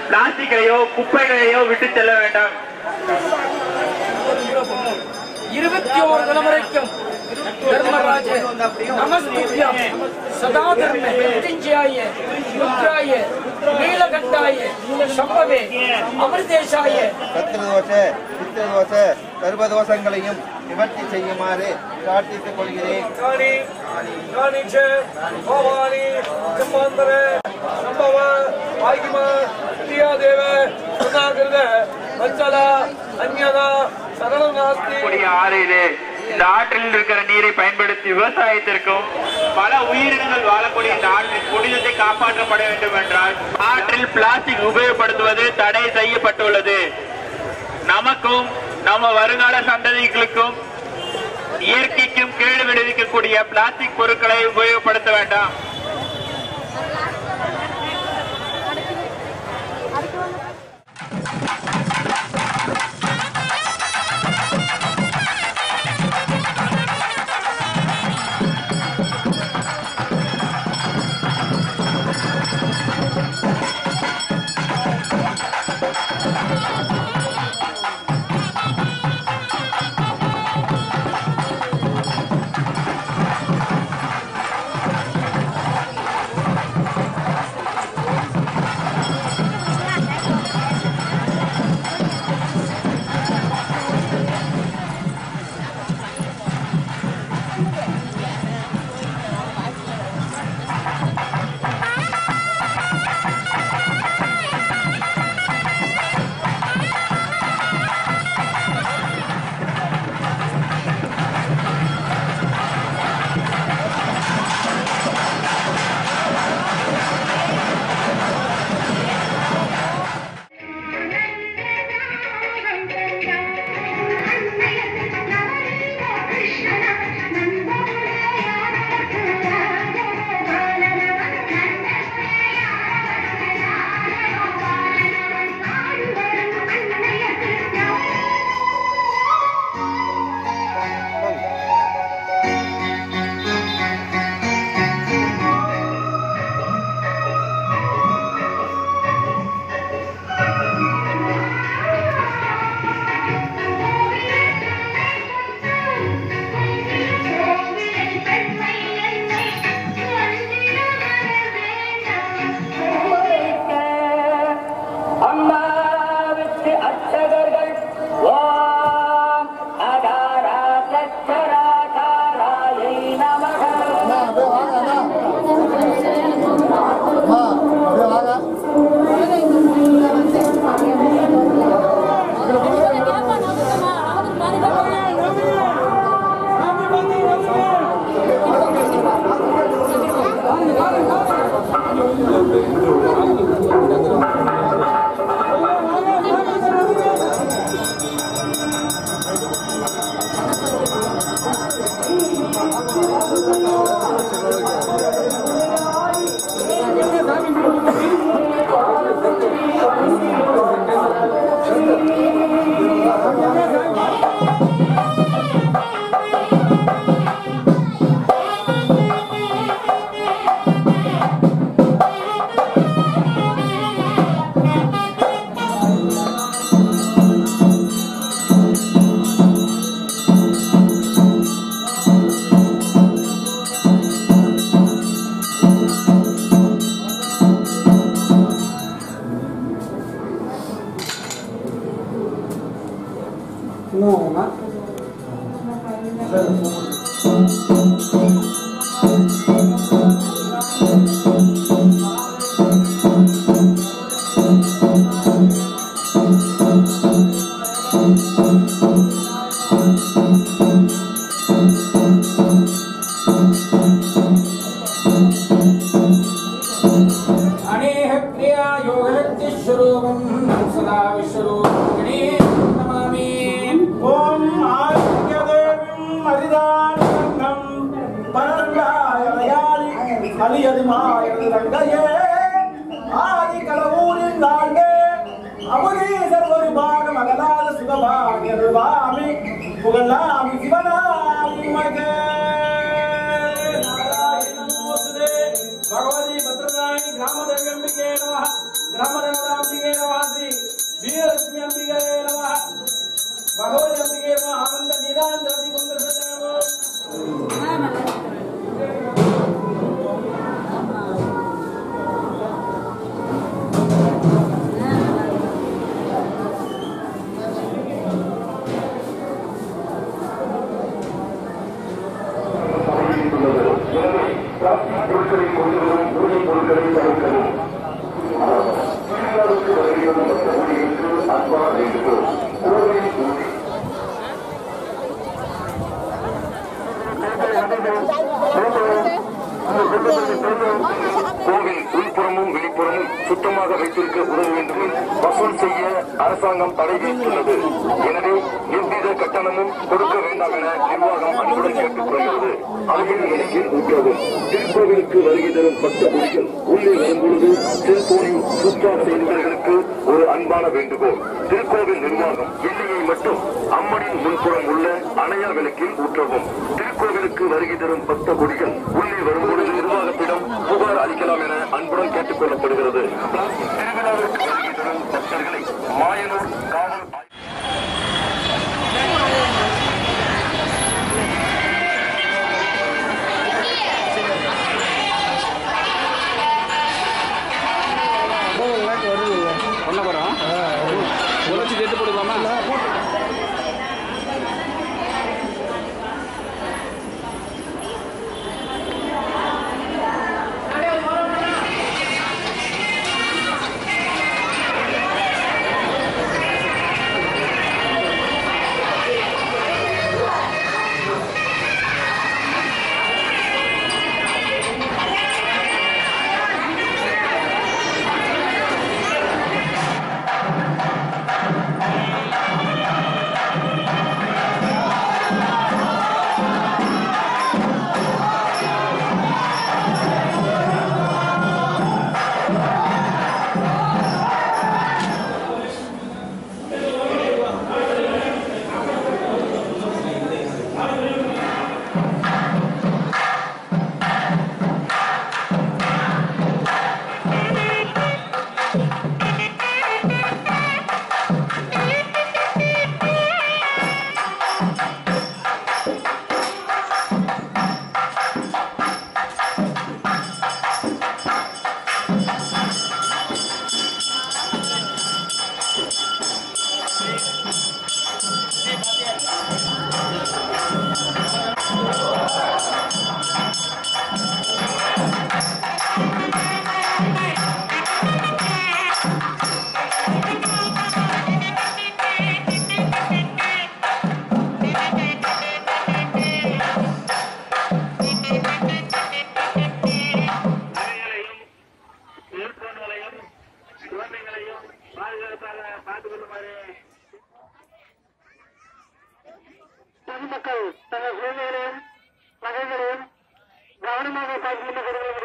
பிளாஸ்டிக்கையோ குப்பைகளையோ விட்டு செல்ல வேண்டாம் இருபத்தி ஓரு தலைமுறைக்கும் தர்மராஜ நமஸ்துபியம் சதா தர்ம மிருத்யுஞ்சயாய ருத்ராய நீலகண்டாய சம்பவே அமிர்தேசாய சத்ருதோஷ சித்திரதோஷ சர்வதோஷங்களையும் நிவர்த்தி செய்யுமாறு பிரார்த்தித்துக் கொள்கிறேன் காணி காணி ச பவானி சம்பாந்தர சம்பவ ஆகிம பிரியாதேவ கருணாகிருத வச்சல அந்யதா சரணம் நாஸ்தி கூடிய ஆறு இது இந்த ஆற்றில் இருக்கிற நீரை பயன்படுத்தி விவசாயத்திற்கும் பல உயிரினங்கள் வாழக்கூடிய இந்த ஆற்றின் புனிதத்தை காப்பாற்றப்பட வேண்டும் என்றால் ஆற்றில் பிளாஸ்டிக் உபயோகப்படுத்துவது தடை செய்யப்பட்டுள்ளது நமக்கும் நம்ம வருங்கால சந்ததிகளுக்கும் இயற்கைக்கும் கேடு விளைவிக்கக்கூடிய பிளாஸ்டிக் பொருட்களை உபயோகப்படுத்த வேண்டாம் அம்மாவுக்கு அர்ச்சகர்கள் ஓம் அகாரா சச்சராகாராயை நமக अनेह क्रिया योगशक्ति स्वरूपम सदा विश्वरूप नमामि ஓம் ஆரோக்கியதேவிம் அரிதானந்தம் பரந்தாயலையாரி அலியதிமாயங்கையே ஆதி கலவூரின் தாண்டே அமுதீசர் ஒரு பாகம் அகலாத சுகபாகியருவாமி புகழாமி சிவனாமி மகே நாராயணமூர்த்திதே பகவதி பத்ரதாயி கிராமதேவியம்பிகே நம கிராமதேவதாம்பிகே நம சுத்தமாக வைத்திருக்க உதவ வேண்டும் என வசூல் செய்ய அரசாங்கம் தடை விதித்துள்ளது எனவே எவ்வித கட்டணமும் கொடுக்க வேண்டாம் என நிர்வாகம் அன்புடன் கேட்டுக்கொள்கிறது அவையில் எண்ணிக்கையில் ஊற்றவும் திருக்கோவிலுக்கு வருகை தரும் பக்த குடிகள் உள்ளே வரும்பொழுது செல்போனில் சுவிட்ச் ஆஃப் செய்தவர்களுக்கு ஒரு அன்பான வேண்டுகோள் திருக்கோவில் நிர்வாகம் எண்ணெயை மட்டும் அம்மனின் முன்புறம் உள்ள அணையா விளக்கில் ஊற்றவும் திருக்கோவிலுக்கு வருகை தரும் பக்த கொடிகள் உள்ளே வரும்பொழுது நிர்வாகத்திடம் புகார் அளிக்கலாம் என அன்புடன் கேட்டுக் கொள்ளப்படுகிறது திருவிழாவிற்கு வருகை தரும் பக்தர்களை மாயனூர் காவல் ஆய்வு பண்ண போகிறோம் உழைச்சி கெட்டு போடுவாமா நகைகளையும் செல்போன்களையும் குழந்தைகளையும் பாதுகாப்பாக பார்த்துக் கொள்ளுமாறு பொதுமக்கள் தங்கள் குழந்தைகளையும் நகைகளையும் கவனமாக பார்த்துக் கொள்ள